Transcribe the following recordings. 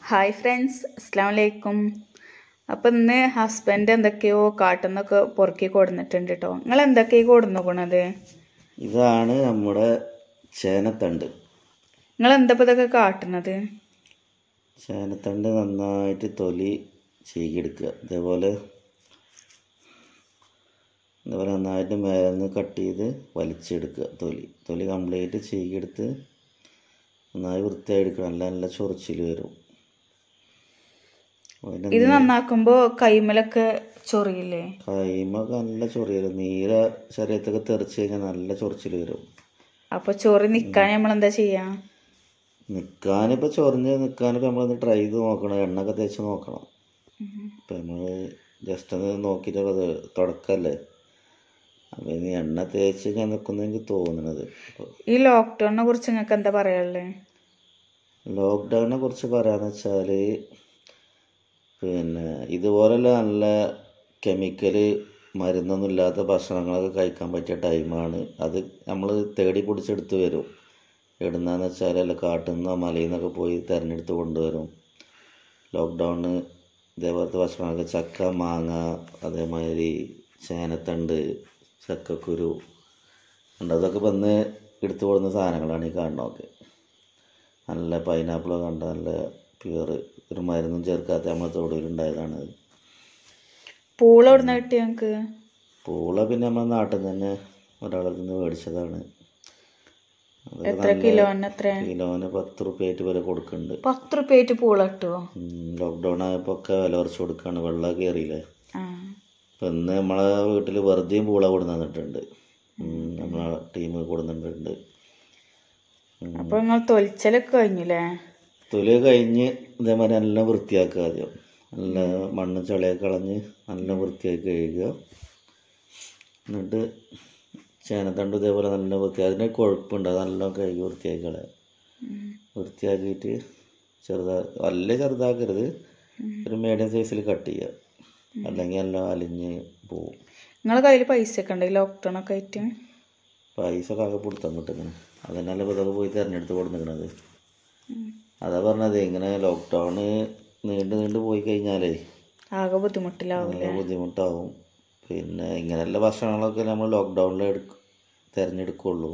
Hi friends അസ്സാം വലൈക്കും അപ്പം ഇന്ന് ഹസ്ബൻഡ് എന്തൊക്കെയോ കാട്ടുന്നൊക്കെ പൊറുക്കി കൊടുന്നിട്ടുണ്ട് കേട്ടോ നിങ്ങൾ എന്തൊക്കെയാ കൊടുന്നുകൊണത് ഇതാണ് നമ്മുടെ ചേനത്തണ്ട് നിങ്ങൾ എന്താ ഇപ്പം ഇതൊക്കെ കാട്ടുന്നത് ചേനത്തണ്ട് നന്നായിട്ട് തൊലി ചീകിയെടുക്കുക ഇതേപോലെ ഇതേപോലെ നന്നായിട്ട് മേലെന്ന് കട്ട് ചെയ്ത് വലിച്ചെടുക്കുക തൊലി തൊലി കംപ്ലീറ്റ് ചീകിയെടുത്ത് നന്നായി വൃത്തിയായി എടുക്കണം നല്ല നല്ല ചൊറിച്ചിൽ വരും അതിൻ്റെ ഇത് നന്നാക്കുമ്പോൾ കൈമലൊക്കെ ചൊറിയില്ലേ കൈമൊക്കെ നല്ല ചൊറി വരും നീര ശരീരത്തൊക്കെ തെറിച്ച് കഴിഞ്ഞാൽ നല്ല ചൊറിച്ചിൽ വരും അപ്പോൾ ചൊറി നിൽക്കാൻ നമ്മൾ എന്താ ചെയ്യാ നിൽക്കാനിപ്പോൾ ചൊറിഞ്ഞ് നിൽക്കാനിപ്പോൾ നമ്മളൊന്ന് ട്രൈ ചെയ്ത് നോക്കണം എണ്ണയൊക്കെ തേച്ച് നോക്കണം ഇപ്പം നമ്മൾ ജസ്റ്റ് ഒന്ന് നോക്കിയിട്ടുള്ളത് തുടക്കമല്ലേ അപ്പം ഇനി എണ്ണ തേച്ച് ഞാൻ നിൽക്കുന്ന എനിക്ക് തോന്നുന്നത് അപ്പോൾ ഈ ലോക്ക്ഡൗണിനെ കുറിച്ച് നിങ്ങൾക്ക് എന്താ പറയാനുള്ളത് ലോക്ക്ഡൗണിനെ കുറിച്ച് പറയാന്ന് വെച്ചാൽ പിന്നെ ഇതുപോലുള്ള നല്ല കെമിക്കൽ മരുന്നൊന്നും ഇല്ലാത്ത ഭക്ഷണങ്ങളൊക്കെ കഴിക്കാൻ പറ്റിയ ടൈമാണ് അത് നമ്മൾ തേടി പിടിച്ചെടുത്ത് വരും എവിടുന്നാന്ന് വെച്ചാൽ അല്ല കാട്ടിൽ നിന്നോ മലയിൽ നിന്നൊക്കെ പോയി തിരഞ്ഞെടുത്ത് കൊണ്ടുവരും ലോക്ക്ഡൗണ് ഇതേപോലത്തെ ഭക്ഷണങ്ങളൊക്കെ ചക്ക മാങ്ങ അതേമാതിരി ചേനത്തണ്ട് ചക്കക്കുരു ഉണ്ട് അതൊക്കെ വന്ന് എടുത്തു കൊടുക്കുന്ന സാധനങ്ങളാണ് ഈ കാണുന്നതൊക്കെ നല്ല പൈനാപ്പിളൊക്കെ കണ്ട നല്ല പ്യുവർ ഒരു മരുന്നും ചേർക്കാത്ത നമ്മളെ തൊടിയിലുണ്ടായതാണ് അത് പൂള എവിടുന്ന കിട്ടി ഞങ്ങൾക്ക് പൂള പിന്നെ നമ്മുടെ നാട്ടിൽ നിന്ന് തന്നെ ഒരാളിൽ നിന്ന് മേടിച്ചതാണ് അതൊക്കെ എത്ര നല്ല കിലോന് എത്ര കിലോന് പത്ത് റുപ്യായിട്ട് വില കൊടുക്കുന്നുണ്ട് പത്ത് റുപ്യായിട്ട് പൂള കിട്ടുമോ ലോക്ക്ഡൗൺ ആയപ്പോൾ ഒക്കെ വില കുറച്ച് കൊടുക്കുകയാണ് വെള്ളം കയറിയില്ലേ ആ അപ്പം ഇന്ന് നമ്മളെ വീട്ടിൽ വെറുതെയും പൂള കൊടുന്ന് തന്നിട്ടുണ്ട് ഉം, നമ്മളെ ടീം കൊടുന്നിട്ടുണ്ട് അപ്പോൾ നിങ്ങൾ തൊലിച്ചലൊക്കെ കഴിഞ്ഞില്ലേ തൊലി കഴിഞ്ഞ് ഇതേമാതിരി നല്ല വൃത്തിയാക്കുക ആദ്യം നല്ല മണ്ണ് ചളിയൊക്കെ കളഞ്ഞ് നല്ല വൃത്തിയാക്കി കഴുകുക എന്നിട്ട് ചേനത്തണ്ട് ഇതേപോലെ നല്ല വൃത്തി അതിന് കൊഴുപ്പുണ്ട് അത് നല്ല കഴുകി വൃത്തിയാക്കി കളയുക വൃത്തിയാക്കിയിട്ട് ചെറുതാ വലിയ ചെറുതാക്കരുത് ഒരു മീഡിയം സൈസിൽ കട്ട് ചെയ്യുക അല്ലെങ്കിൽ എല്ലാം അലിഞ്ഞ് പോവും നിങ്ങളെ കയ്യിൽ പൈസ ഒക്കെ ഉണ്ട് ലോക്ക്ഡൗൺ ഒക്കെ ആയിട്ട് പൈസ കാക്ക കൊടുത്താൻ കിട്ടുന്നത് അതന്നല്ല ഇപ്പോൾ ഇതൊക്കെ പോയി തിരഞ്ഞെടുത്ത് കൊടുക്കുന്നത് അതാ പറഞ്ഞത് ഇങ്ങനെ ലോക്ക്ഡൗണ് നീണ്ടു നീണ്ടു പോയി കഴിഞ്ഞാലേ ആകെ ബുദ്ധിമുട്ടിലാവും നല്ല ബുദ്ധിമുട്ടാവും പിന്നെ ഇങ്ങനെയുള്ള ഭക്ഷണങ്ങളൊക്കെ നമ്മൾ ലോക്ക്ഡൗണിൽ എടുക്ക തിരഞ്ഞെടുക്കുള്ളൂ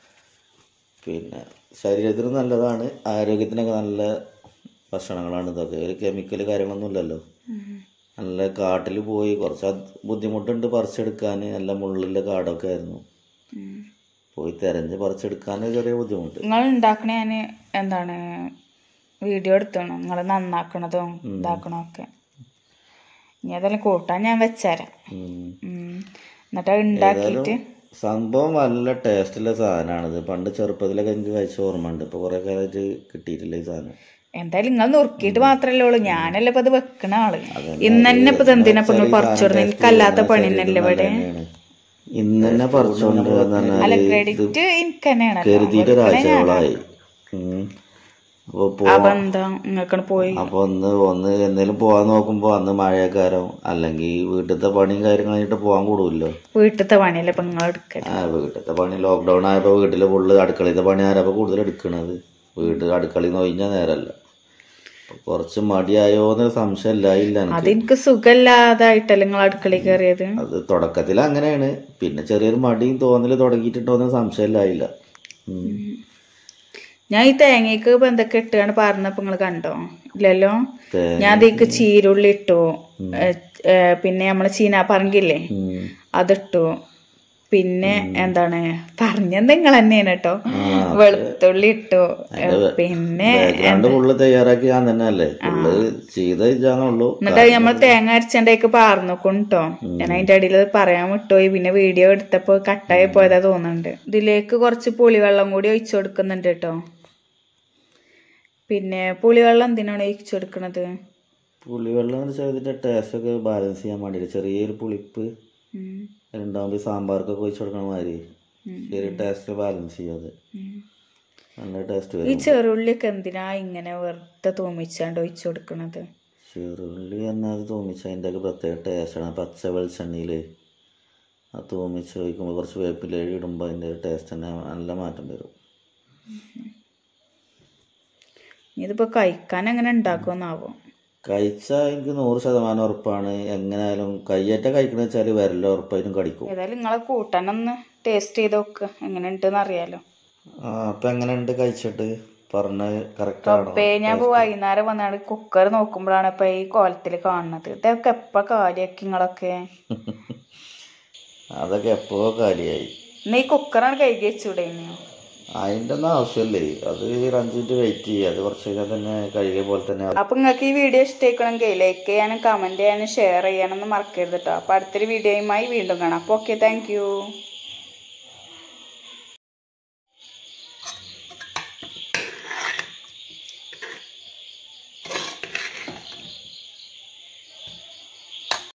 പിന്നെ ശരീരത്തിന് നല്ലതാണ് ആരോഗ്യത്തിനൊക്കെ നല്ല ഭക്ഷണങ്ങളാണ് ഇതൊക്കെ ഒരു കെമിക്കൽ കാര്യങ്ങളൊന്നും ഇല്ലല്ലോ നല്ല കാട്ടിൽ പോയി കുറച്ച് അത് ബുദ്ധിമുട്ടുണ്ട് പറിച്ചെടുക്കാൻ നല്ല മുള്ളിലെ കാടൊക്കെ ആയിരുന്നു പോയി തിരഞ്ഞ് പറിച്ചെടുക്കാൻ ചെറിയ ബുദ്ധിമുട്ട് നിങ്ങൾ ഉണ്ടാക്കണ ഞാൻ എന്താണ് വീഡിയോ എടുത്തോണം നിങ്ങൾ നന്നാക്കണതും ഇതാക്കണതും ഒക്കെ ഇനി അതെല്ലാം കൂട്ടാൻ ഞാൻ വെച്ചുതരാം ഉം. ഉം. എന്നിട്ട് അത് ഉണ്ടാക്കിയിട്ട് സംഭവം നല്ല ടേസ്റ്റുള്ള സാധനമാണിത് പണ്ട് ചെറുപ്പത്തിലൊക്കെ എനിക്ക് കഴിച്ച ഓർമ്മയുണ്ട് ഇപ്പോൾ കുറേ കാലമായിട്ട് കിട്ടിയിട്ടില്ല ഈ സാധനം എന്തായാലും നിങ്ങൾ നുറുക്കിയിട്ട് മാത്രല്ലേ ഉള്ളൂ ഞാനല്ലേ ഇപ്പൊ അത് വെക്കണ ആള് ഇന്ന് തന്നെ ഇപ്പൊ ഇത് എന്തിനാ ഇപ്പൊ നിങ്ങൾ പറിച്ചു കൊടുക്കുന്നത് എനിക്കല്ലാത്ത പണി തന്നെയല്ലേ ഇവിടെ ഇന്ന് തന്നെ പറിച്ചോണ്ട് അല്ല പറഞ്ഞാല് ക്രെഡിറ്റ് എനിക്ക് തന്നെയാണ് കരുതിയിട്ട് ഒരാഴ്ചകളായി അപ്പോൾ പോ അപ്പൊ എന്താ നിങ്ങൾക്കാണ് പോയി അപ്പോൾ ഒന്ന് ഒന്ന് എന്തെങ്കിലും പോകാൻ നോക്കുമ്പോൾ അന്ന് മഴയക്കാരം അല്ലെങ്കിൽ വീട്ടിലത്തെ പണിയും കാര്യങ്ങളായിട്ട് പോകാൻ കൂടുമല്ലോ വീട്ടിലത്തെ പണിയല്ലേ ഇപ്പൊ നിങ്ങൾ എടുക്കല് ആ വീട്ടിലത്തെ പണി ലോക്ക്ഡൗൺ ആയപ്പോൾ വീട്ടിൽ ഫുള്ള് അടുക്കളയിലത്തെ പണി ആരപ്പോൾ കൂടുതൽ എടുക്കണത് വീട്ടിൽ അടുക്കളയിൽ നിന്ന് ഒഴിഞ്ഞാൽ നേരമല്ല അപ്പൊ കുറച്ച് മടിയായോ എന്നൊരു സംശയം ഇല്ല ഇല്ല എനിക്ക് അതെനിക്ക് സുഖമില്ലാതായിട്ടല്ലേ നിങ്ങൾ അടുക്കളയിൽ കയറിയത് അത് തുടക്കത്തിൽ അങ്ങനെയാണ് പിന്നെ ചെറിയൊരു മടിയും തോന്നൽ തുടങ്ങിയിട്ടുണ്ടോന്ന് സംശയമില്ലായില്ല ഉം. ഞാൻ ഈ തേങ്ങയ്ക്ക് ഇപ്പൊ എന്തൊക്കെ ഇട്ടാണ് പറഞ്ഞപ്പോ നിങ്ങൾ കണ്ടോ ഇല്ലല്ലോ തേങ്ങ- ഞാൻ അതിക്ക് ചീരുള്ളി ഇട്ടു ഏ, ഏ, പിന്നെ നമ്മളെ ചീന പറങ്കില്ലേ ഉം. അതിട്ടു പിന്നെ എന്താണ് പറഞ്ഞത് നിങ്ങൾ തന്നെയാണ് കേട്ടോ ആ, വെളുത്തുള്ളി ഇട്ടു ഏ, പിന്നെ ബാക്ക്ഗ്രൗണ്ട് ഫുള്ള് തയ്യാറാക്കി ഞാൻ തന്നെ അല്ലേ ഫുള്ള് ചെയ്ത ഇതാണുള്ളൂ എന്നിട്ട് നമ്മൾ തേങ്ങ അരച്ചണ്ടേക്ക് പാർന്നുക്കൊണ്ടോ ഞാൻ അതിന്റെ അടിയിൽ അത് പറയാൻ വിട്ടുപോയി പിന്നെ വീഡിയോ എടുത്തപ്പോ കട്ടായി പോയതാ തോന്നുന്നുണ്ട് ഇതിലേക്ക് കുറച്ച് പുളിവെള്ളം കൂടി ഒഴിച്ചു കൊടുക്കുന്നുണ്ട് കേട്ടോ പിന്നെ പുളിവെള്ളം എന്തിനാണ് ഒഴിച്ചു കൊടുക്കണത് പുളിവെള്ളം എന്ന് വെച്ചാൽ ഇതിന്റെ ടേസ്റ്റ് ഒക്കെ ബാലൻസ് ചെയ്യാൻ വേണ്ടിയിട്ട് ചെറിയൊരു പുളിപ്പ് ഉം, ഉണ്ടാകുമ്പോൾ സാമ്പാർക്കൊക്കെ ഒഴിച്ചു കൊടുക്കണ മാതിരി ഉം. ചെറിയ ടേസ്റ്റ് ബാലൻസ് ചെയ്യാതെ ഉം. നല്ല ടേസ്റ്റ് ഈ വരും ചെറുള്ളിയൊക്കെ എന്തിനാ ഇങ്ങനെ വെറുതെ തൂമിച്ചാണ്ട് ഒഴിച്ചു കൊടുക്കണത് ചെറുള്ളി പറഞ്ഞാൽ അത് തൂമിച്ച് അതിൻ്റെ ഒക്കെ പ്രത്യേക ടേസ്റ്റാണ് പച്ച വെളിച്ചെണ്ണയിൽ ആ തൂമിച്ച് ഒഴിക്കുമ്പോൾ കുറച്ച് വേപ്പില ഇടുമ്പോൾ അതിൻ്റെ ടേസ്റ്റ് തന്നെ നല്ല മാറ്റം വരും ഇതിപ്പോ കഴിക്കാൻ എങ്ങനെ ഉണ്ടാക്കുമെന്നാവോ കഴിച്ചാൽ എനിക്ക് നൂറ് ശതമാനം ഉറപ്പാണ് എങ്ങനെയായാലും കയ്യേറ്റ കഴിക്കണ വെച്ചാൽ വിരല ഉറപ്പായിട്ടും കടിക്കും ഏതായാലും നിങ്ങളെ കൂട്ടാനൊന്ന് ടേസ്റ്റ് ചെയ്ത് നോക്ക് എങ്ങനെ ഉണ്ടെന്ന് അറിയാലോ ആ അപ്പം എങ്ങനെയുണ്ട് കഴിച്ചിട്ട് പറഞ്ഞ കറക്റ്റാണോ അപ്പേ ഞാൻ ഇപ്പൊ വൈകുന്നേരം വന്നാണ് കുക്കർ നോക്കുമ്പോഴാണ് ഇപ്പൊ ഈ കോലത്തിൽ കാണുന്നത് ഇതൊക്കെ എപ്പ കാര്യാക്കി നിങ്ങളൊക്കെ അതൊക്കെ എപ്പോഴോ കാര്യമായി ഇന്ന് ഈ കുക്കറാണ് കഴുകി വെച്ചൂടെ ഇനിയോ അതിൻ്റെ ഒന്നും ആവശ്യമല്ലേ അത് ഒരു അഞ്ച് മിനിറ്റ് വെയിറ്റ് ചെയ്യുക അത് കുറച്ച് കഴിഞ്ഞാൽ തന്നെ കഴുകിയ പോലെ തന്നെ ആവും. അപ്പൊ നിങ്ങൾക്ക് ഈ വീഡിയോ ഇഷ്ടമായിക്കണമെങ്കിൽ ലൈക്ക് ചെയ്യാനും കമന്റ് ചെയ്യാനും ഷെയർ ചെയ്യാനൊന്നും മറക്കരുത് കേട്ടോ അപ്പൊ അടുത്തൊരു വീഡിയോയുമായി വീണ്ടും കാണാം അപ്പൊ ഓക്കെ താങ്ക്